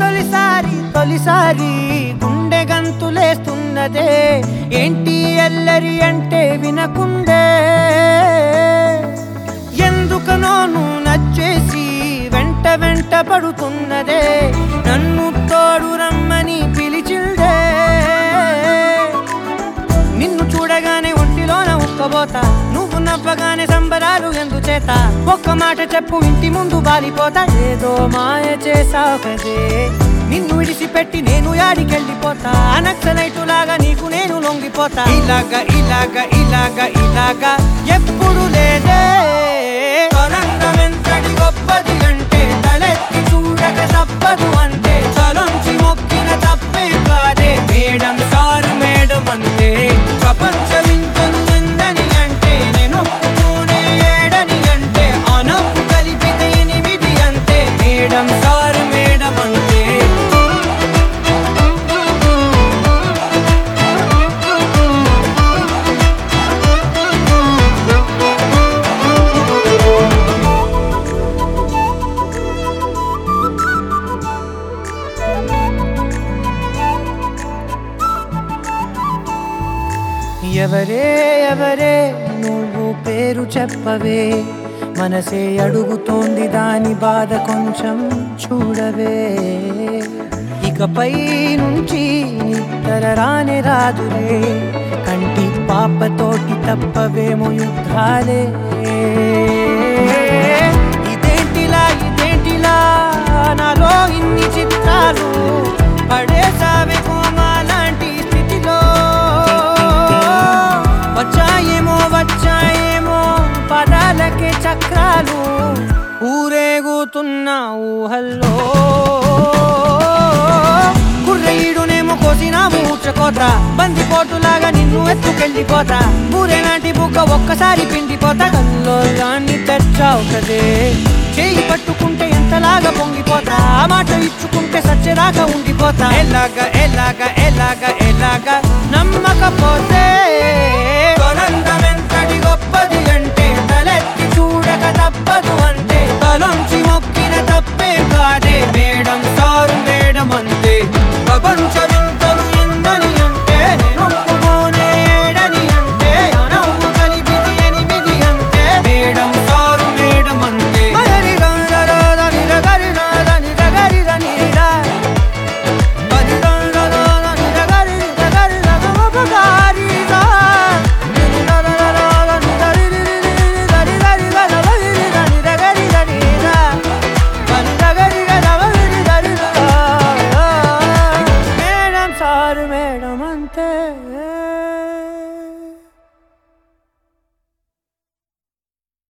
తొలిసారి తొలిసారి గుండె గంతులేస్తున్నదే ఏంటి ఎల్లరి అంటే వినకుండే ఎందుకనో నువ్వు నచ్చేసి వెంట వెంట పడుతున్నదే నన్ను తోడు రమ్మని పిలిచిందే నిన్ను చూడగానే ఒంటిలోన ఉక్కబోతా నువ్వు నవ్వగానే సంబరాలు ఎందుచేత ఒక్క మాట చెప్పు ఇంటి ముందు బాలిపోతా ఏదో మాయ చేసావు కదే నిన్ను విడిచిపెట్టి నేను యాడికెళ్ళిపోతా నక్సలైటు లాగా నీకు నేను లొంగిపోతా ఇలాగా ఇలాగా ఇలాగా ఇలాగా ఎప్పుడు లేదే కొరంగమెంతటి గొప్పది అంటే తలెత్తి చూడక తప్పదు అంటే తలొంచి మొక్కిన తప్పే కాదే మేడం సారు మేడం అంటే ప్రపంచమింతను ఎందని అంటే నేను ఒప్పుకోనే ఏడని అంటే అనప్పు కలిపితే ఎనిమిది అంటే మేడం సారు మేడం అంటే ఎవరే ఎవరే నువ్వు పేరు చెప్పవే మనసే అడుగుతోంది దాని బాధ కొంచెం చూడవే ఇకపై నుంచి నిద్ర రానే రాదులే కంటి పాపతోటి తప్పవేమో యుద్ధాలే ఇదేంటిలా ఇదేంటిలా నాలో ఇన్ని చిత్రాలు పడేసావే కోమా లాంటి స్థితిలో వచ్చాయేమో వచ్చాయేమో పదాలకే చక్రాలు ఊరేగుతున్న ఊహల్లో కుర్రయ్యుడునేమో కోసిన మూర్చకోత బందిపోటులాగా నిన్ను ఎత్తుకెళ్ళిపోతా ఊరేలాంటి బుగ్గ ఒక్కసారి పిండిపోతా కల్లోలాన్ని తెచ్చావు కదే చేయి పట్టుకుంటే ఎంతలాగా పొంగిపోతా ఆ మాట ఇచ్చుకుంటే సచ్చేదాకా ఉండిపోతా ఎలాగా ఎలాగా ఎలాగా ఎలాగా నమ్మకపోతే కొనందమెంతటి గొప్పది అంటే తలెత్తి చూడక తప్పదు అంటే తలొంచి మొక్కిన తప్పే కాదే మేడం సారు మేడం అంతే ప్రపంచమింతలు ఎందని అంటే నేను ఒప్పుకోనే ఏడని అంటే అనవు కలిపిది ఎనిమిది అంటే మేడం సారు మేడం అంతే మదరి గంధరో దని రగరి నా దని రగరి దని రా. పది గంధరో దని రగరి రగరి రగమపగారి రా. దని రరరరో దని రరి రిరి రిరి దని రరి రగరి దని రగరి దని రా. దని రగరి రగరి దని రా. మేడం సారు మేడం అంతే